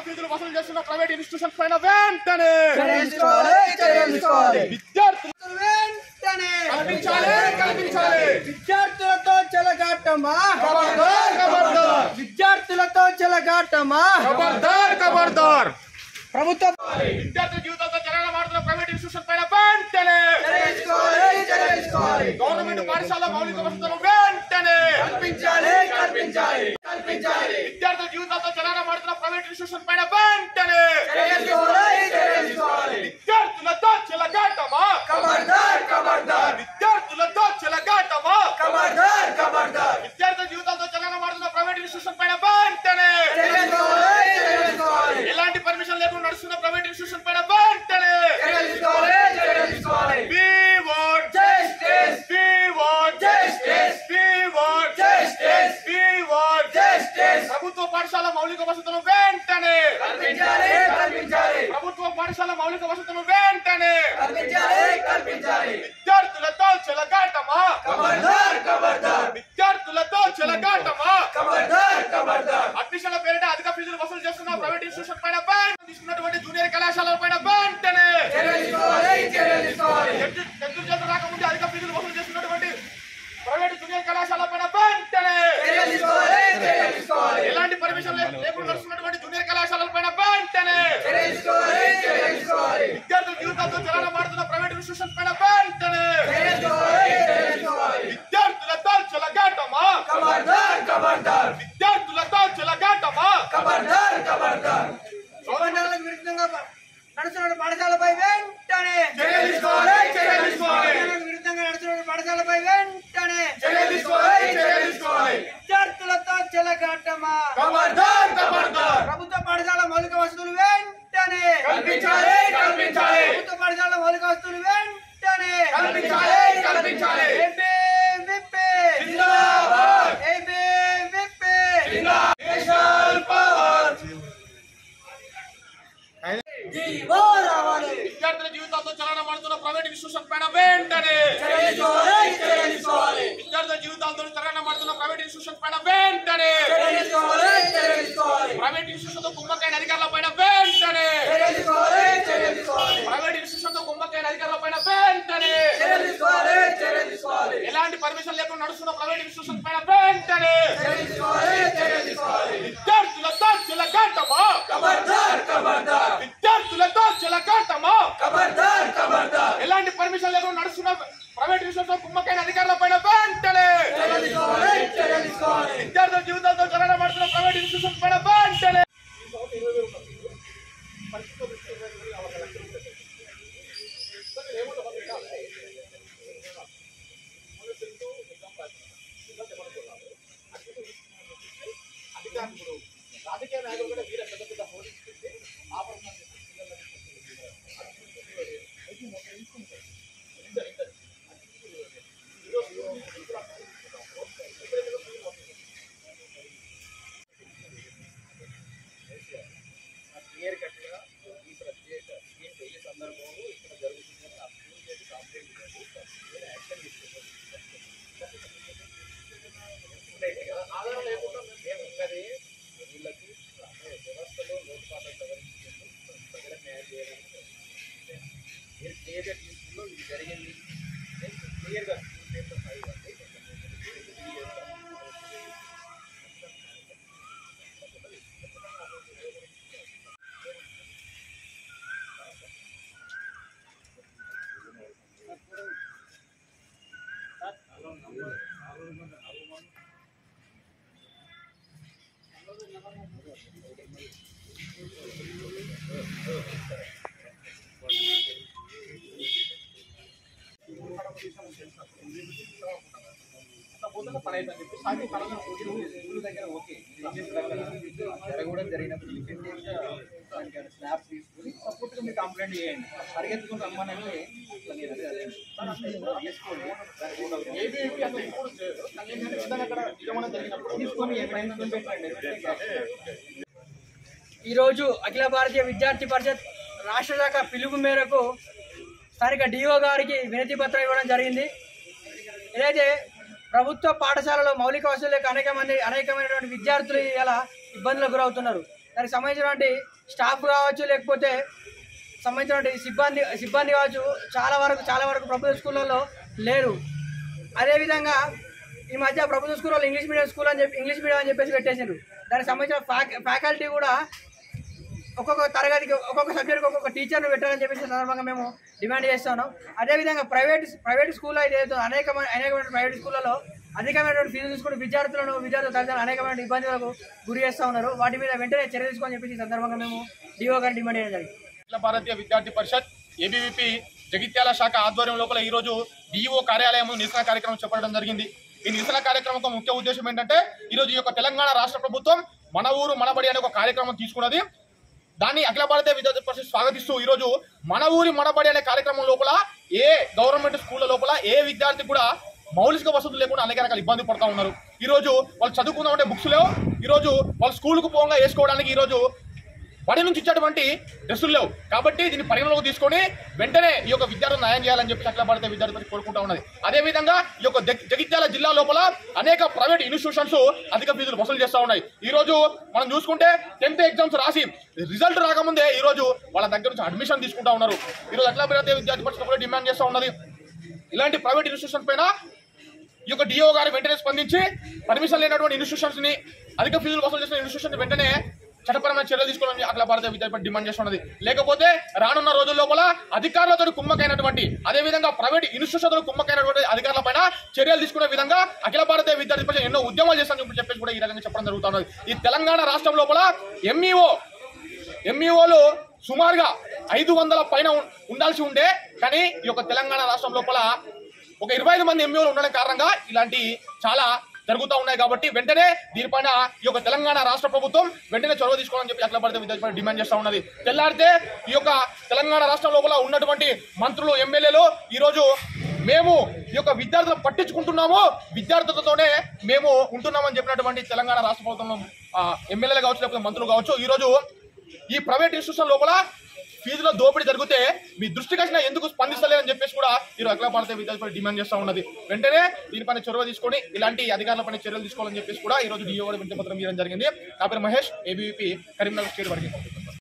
ఫీజులు వసూలు చేస్తున్న ప్రైవేట్ ఇన్స్టిట్యూషన్స్ పైన వెంటనే తీసుకోవాలి, చర్యలు తీసుకోవాలి. విద్యార్థులు వెంటనే కల్పించాలి కల్పించాలి విద్యార్థులతో చెలగాటమా ఖబర్దార్ ఖబర్దార్ విద్యార్థులతో చెలగాటమా ఖబర్దార్ ఖబర్దార్ ప్రభుత్వ విద్యార్థుల జీవితాలతో జరగ మాడుతున్న ప్రైవేట్ ఇన్స్టిట్యూషన్ పైన వెంటనే తీసుకోవాలి, చర్యలు తీసుకోవాలి. గవర్నమెంట్ పాఠశాల మౌలిక వసతులు వెంటనే కల్పించాలి కల్పించాలి కల్పించాలి విద్యార్థుల జీవితాలతో జరగ మాడుతున్న ప్రైవేట్ ఇన్స్టిట్యూషన్ పైన వెంటనే తీసుకోవాలి, చర్యలు తీసుకోవాలి. విద్యార్థులతో చిలగాటమా ఖబర్దార్ ఖబర్దార్ విద్యార్థులతో చిలగాటమా ఖబర్దార్ ఖబర్దార్ విద్యార్థుల జీవితాలతో జరగ మాడుతున్న ప్రైవేట్ ఇన్స్టిట్యూషన్ పైన వెంటనే తీసుకోవాలి, చర్యలు తీసుకోవాలి. ఎలాంటి పర్మిషన్ లేకుండా నడుస్తున్న ప్రైవేట్ ఇన్స్టిట్యూషన్ పైన వెంటనే చర్యలు తీసుకోవాలి, చర్యలు తీసుకోవాలి. We want Justice. We want Justice. We want Justice. We want Justice. ప్రభుత్వ పాఠశాల మౌలిక వసతులు వెంటనే కల్పించాలి కల్పించాలి ప్రభుత్వ పాఠశాల మౌలిక వసతులు వెంటనే కల్పించాలి కల్పించాలి విద్యార్థులతో చెలగాటమా ఖబర్దార్ ఖబర్దార్ విద్యార్థులతో చెలగాటమా ఖబర్దార్ ఖబర్దార్ అడ్మిషన్ల పేరిట అధిక ఫీజులు వసూలు చేస్తున్న ప్రైవేట్ ఇన్స్టిట్యూషన్ పైన బ్యాన్ తీసుకున్నటువంటి జూనియర్ కళాశాలల పైన వెంటనే చర్యలు తీసుకోవాలి చర్యలు తీసుకోవాలి టెన్త్ చేత రాకముందే అధిక ఫీజులు వసూలు చేస్తున్నటువంటి ప్రైవేట్ జూనియర్ కళాశాల పైన వెంటనే చర్యలు తీసుకోవాలి చర్యలు తీసుకోవాలి ఎలాంటి పర్మిషన్ లేకుండా నడుస్తున్నటువంటి జూనియర్ కళాశాలల పైన వెంటనే చర్యలు తీసుకోవాలి చర్యలు తీసుకోవాలి విద్యార్థుల జీవితాలతో జలన మాడుతున్న ప్రైవేట్ ఇన్స్టిట్యూషన్ పైన వెంటనే చర్యలు తీసుకోవాలి చర్యలు తీసుకోవాలి విద్యార్థులతో చెలగాటమా ఖబర్దార్ ఖబర్దార్ విద్యార్థులతో చెలగాటమా ఖబర్దార్ ఖబర్దార్ నిబంధనలకు విరుద్ధంగా నడుస్తున్న పాఠశాలపై వెంటనే చర్యలు తీసుకోవాలి, చర్యలు తీసుకోవాలి. నిబంధనలకు విరుద్ధంగా నడుస్తున్న పాఠశాలపై వెంటనే చర్యలు తీసుకోవాలి, చర్యలు తీసుకోవాలి. విద్యార్థులతో చెలగాటమా ఖబర్దార్ ఖబర్దార్ ప్రభుత్వ పాఠశాల మౌలిక వసతులు వెంటనే కల్పించాలి, కల్పించాలి. ప్రభుత్వ పాఠశాల మౌలిక వసతులు వెంటనే కల్పించాలి, కల్పించాలి. ఏపీ విప్పి. జిందాబాద్. ఏపీ విప్పి. నేషనల్ పవర్ జీవో రావాలి విద్యార్థుల జీవితాలతో చలన మాడుతున్న ప్రైవేట్ ఇన్స్టిట్యూషన్ పైన వెంటనే చర్యలు తీసుకోవాలి, చర్యలు తీసుకోవాలి. విద్యార్థుల జీవితాలతో చలన మాడుతున్న ప్రైవేట్ ఇన్స్టిట్యూషన్ పైన వెంటనే చర్యలు తీసుకోవాలి, చర్యలు తీసుకోవాలి. ప్రైవేట్ ఇన్స్టిట్యూషన్ తో కుంభకైన అధికారుల పైన వెంటనే చర్యలు తీసుకోవాలి, చర్యలు తీసుకోవాలి. ప్రైవేట్ ఇన్స్టిట్యూషన్ తో కుంభకైన అధికారుల పైన వెంటనే చర్యలు తీసుకోవాలి, చర్యలు తీసుకోవాలి. ఎలాంటి పర్మిషన్ లేకుండా నడుస్తున్న ప్రైవేట్ ఇన్స్టిట్యూషన్ పైన వెంటనే చర్యలు తీసుకోవాలి, చర్యలు తీసుకోవాలి. విద్యార్థులతో చిలకాటమా ఖబర్దార్ ఖబర్దార్ విద్యార్థులతో చిలకాటమా ఖబర్దార్ ఖబర్దార్ ఎలాంటి పర్మిషన్ లేకుండా నడుస్తున్న ప్రైవేట్ ఇన్స్టిట్యూషన్ తో కుంభకైన అధికారుల పైన వెంటనే చర్యలు తీసుకోవాలి, చర్యలు తీసుకోవాలి. విద్యార్థుల జీవితాలతో చలన మాడుతున్న ప్రైవేట్ ఇన్స్టిట్యూషన్ పైన వెంటనే రాజకీయ నాయకులు కూడా వీర పెద్ద పెద్ద హోర్డింగ్స్ పెట్టి ఆపరేషన్ క్లియర్ కట్గా ఈ ప్రత్యేక స్కీమ్ పెళ్లి సందర్భంలో ఇక్కడ జరుగుతుందని ఆ స్కూల్ చేసి కంప్లైంట్ చేసి యాక్షన్ తీసుకుంటాం కదా ఆధారం లేకుండా మేము ఉన్నది వీళ్ళకి అంటే వ్యవస్థలో లోటుపాట్లు సవరించేందుకు ప్రజలకు న్యాయం చేయడానికి మీరు క్లియర్గా తీసుకుంటూ ఇది జరిగింది క్లియర్గా స్కూల్ పేపర్ ఫైవ్ అంటే పోతున్న పని అయితే చెప్పి సాగి పరంగా ఓకే స్కూల్ దగ్గర ఓకే జరగడం జరిగినప్పుడు ఇమీడియట్గా దానికి స్నాప్స్ తీసుకుని సపోర్ట్గా మీరు కంప్లైంట్ చేయండి పరిగెత్తుకుని రమ్మనంటే ఇట్లా నేను అదే అదే సార్ అసలు ఇప్పుడు తీసుకోండి ఏబీఐపీ అసలు ఇప్పుడు చేయదు కానీ ఏంటంటే ఏదైనా అక్కడ నిజమనం జరిగినప్పుడు తీసుకొని ఎక్కడైనా పెట్టండి ఈరోజు అఖిల భారతీయ విద్యార్థి పరిషత్ రాష్ట్ర శాఖ పిలుపు మేరకు స్థానిక డిఓ గారికి వినతి పత్రం ఇవ్వడం జరిగింది ఏదైతే ప్రభుత్వ పాఠశాలలో మౌలిక వసతులకు అనేక మంది అనేకమైనటువంటి విద్యార్థులు ఇలా ఇబ్బందులకు గురవుతున్నారు దానికి సంబంధించినటువంటి స్టాఫ్ కావచ్చు లేకపోతే సంబంధించినటువంటి సిబ్బంది సిబ్బంది కావచ్చు చాలా వరకు చాలా వరకు ప్రభుత్వ స్కూళ్ళలో లేరు అదేవిధంగా ఈ మధ్య ప్రభుత్వ స్కూల్లో ఇంగ్లీష్ మీడియం స్కూల్ అని చెప్పి ఇంగ్లీష్ మీడియం అని చెప్పేసి పెట్టేసారు దానికి సంబంధించిన ఫ్యాక్ ఫ్యాకల్టీ కూడా ఒక్కొక్క తరగతికి ఒక్కొక్క సబ్జెక్ట్కి ఒక్కొక్క టీచర్ను పెట్టాలని చెప్పేసి సందర్భంగా మేము డిమాండ్ చేస్తున్నాం అదేవిధంగా ప్రైవేట్ ప్రైవేట్ స్కూల్లో అయితే ఏదో అనేకమైన అనేకమైన ప్రైవేట్ స్కూళ్ళలో అధికమైనటువంటి ఫీజు తీసుకుని విద్యార్థులను విద్యార్థుల తల్లిదండ్రులు అనేకమైన ఇబ్బందులకు గురి చేస్తూ ఉన్నారు వాటి మీద వెంటనే చర్య తీసుకోని చెప్పేసి ఈ సందర్భంగా మేము డిఓ గారిని డిమాండ్ చేయడం జరిగింది అఖిల భారతీయ విద్యార్థి పరిషత్ ఏబీవీపీ జగిత్యాల శాఖ ఆధ్వర్యం లోపల ఈ రోజు డిఈఓ కార్యాలయం నిరసన కార్యక్రమం చేపట్టడం జరిగింది ఈ నిరసన కార్యక్రమం యొక్క ముఖ్య ఉద్దేశం ఏంటంటే ఈ రోజు ఈ యొక్క తెలంగాణ రాష్ట్ర ప్రభుత్వం మన ఊరు మనబడి అనే ఒక కార్యక్రమం తీసుకున్నది దాన్ని అఖిల భారతీయ విద్యార్థి పరిషత్ స్వాగతిస్తూ ఈ రోజు మన ఊరి మనబడి అనే కార్యక్రమం లోపల ఏ గవర్నమెంట్ స్కూళ్ళ లోపల ఏ విద్యార్థి కూడా మౌలిక వసతులు లేకుండా అనేక రకాల ఇబ్బంది పడుతూ ఉన్నారు ఈ రోజు వాళ్ళు చదువుకుందామంటే బుక్స్ లేవు ఈ రోజు వాళ్ళు స్కూల్కు పోగా వేసుకోవడానికి ఈ రోజు బడి నుంచి ఇచ్చేటువంటి డ్రెస్సులు లేవు కాబట్టి దీన్ని పరిగణలోకి తీసుకొని వెంటనే ఈ యొక్క విద్యార్థులు న్యాయం చేయాలని చెప్పి అఖిల భారత విద్యార్థి పరిషత్ కోరుకుంటా ఉన్నది అదేవిధంగా ఈ యొక్క జగ్- జగిత్యాల జిల్లా లోపల అనేక ప్రైవేట్ ఇన్స్టిట్యూషన్స్ అధిక ఫీజులు వసూలు చేస్తూ ఉన్నాయి ఈ రోజు మనం చూసుకుంటే టెన్త్ ఎగ్జామ్స్ రాసి రిజల్ట్ రాకముందే ఈ రోజు వాళ్ళ దగ్గర నుంచి అడ్మిషన్ తీసుకుంటా ఉన్నారు ఈ రోజు అఖిల భారతీయ విద్యార్థి పరిషత్ కూడా డిమాండ్ చేస్తూ ఉన్నది ఇలాంటి ప్రైవేట్ ఇన్స్టిట్యూషన్ పైన ఈ యొక్క డిఓ గారు వెంటనే స్పందించి పర్మిషన్ లేనటువంటి ఇన్స్టిట్యూషన్స్ ని అధిక ఫీజులు వసూలు చేసిన ఇన్స్టిట్యూషన్ వెంటనే చట్టపరమైన చర్యలు తీసుకోవాలని అఖిల భారత విద్యాపీఠ డిమాండ్ చేస్తున్నది లేకపోతే రానున్న రోజుల లోపల అధికారులతో కుమ్మకైనటువంటి అదేవిధంగా ప్రైవేట్ ఇన్స్టిట్యూషన్తో కుమ్మకైనటువంటి అధికారుల పైన చర్యలు తీసుకునే విధంగా అఖిల భారతీయ విద్యార్థి పరిషత్ ఎన్నో ఉద్యమాలు చేస్తామని చెప్పి చెప్పేసి కూడా ఈ రకంగా చెప్పడం జరుగుతున్నది ఈ తెలంగాణ రాష్ట్రం లోపల ఎంఈఓ ఎంఈఓలు సుమారుగా ఐదు వందల పైన ఉం- ఉండాల్సి ఉండే కానీ ఈ యొక్క తెలంగాణ రాష్ట్రం లోపల ఒక ఇరవై ఐదు మంది ఎంఈఓలు ఉండడం కారణంగా ఇలాంటి చాలా జరుగుతూ ఉన్నాయి కాబట్టి వెంటనే దీనిపైన ఈ యొక్క తెలంగాణ రాష్ట్ర ప్రభుత్వం వెంటనే చొరవ తీసుకోవాలని చెప్పి అఖిల భారత విద్యార్థి డిమాండ్ చేస్తూ ఉన్నది తెల్లారితే ఈ యొక్క తెలంగాణ రాష్ట్రం లోపల ఉన్నటువంటి మంత్రులు ఎమ్మెల్యేలు ఈ రోజు మేము ఈ యొక్క విద్యార్థులను పట్టించుకుంటున్నాము విద్యార్థులతోనే మేము ఉంటున్నామని చెప్పినటువంటి తెలంగాణ రాష్ట్ర ప్రభుత్వం ఎమ్మెల్యేలు కావచ్చు లేకపోతే మంత్రులు కావచ్చు ఈ రోజు ఈ ప్రైవేట్ ఇన్స్టిట్యూషన్ లోపల ఫీజులో దోపిడీ జరిగితే మీ దృష్టికి వచ్చినా ఎందుకు స్పందిస్తలేదని చెప్పేసి కూడా ఈ అఖిల భారతీయ విద్యార్థులు డిమాండ్ చేస్తూ ఉన్నది వెంటనే దీనిపైన చొరవ తీసుకొని ఇలాంటి అధికారులపైన చర్యలు తీసుకోవాలని చెప్పేసి కూడా ఈ రోజు డిఓ వింటే పత్రం ఇవ్వడం జరిగింది నా పేరు మహేష్ ఏబీవీపీ కరీంనగర్ స్టేట్ వర్గం